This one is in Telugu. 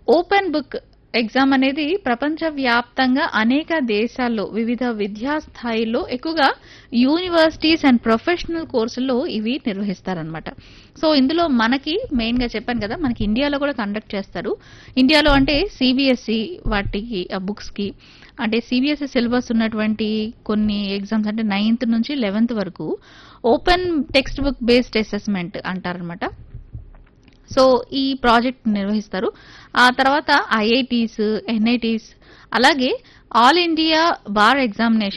ఓపెన్ బుక్ ఎగ్జామ్ అనేది ప్రపంచవ్యాప్తంగా అనేక దేశాల్లో వివిధ విద్యా స్థాయిల్లో ఎక్కువగా యూనివర్సిటీస్ అండ్ ప్రొఫెషనల్ కోర్సుల్లో ఇవి నిర్వహిస్తారనమాట సో ఇందులో మనకి మెయిన్ గా చెప్పాను కదా మనకి ఇండియాలో కూడా కండక్ట్ చేస్తారు ఇండియాలో అంటే సిబిఎస్ఈ వాటికి బుక్స్ కి అంటే సిబిఎస్ఈ సిలబస్ ఉన్నటువంటి కొన్ని ఎగ్జామ్స్ అంటే నైన్త్ నుంచి లెవెన్త్ వరకు open text book based assessment అంటారనమాట సో ఈ ప్రాజెక్ట్ నిర్వహిస్తారు ఆ తర్వాత ఐఐటీస్ ఎన్ఐటీస్ అలాగే ఆల్ ఇండియా బార్ ఎగ్జామినేషన్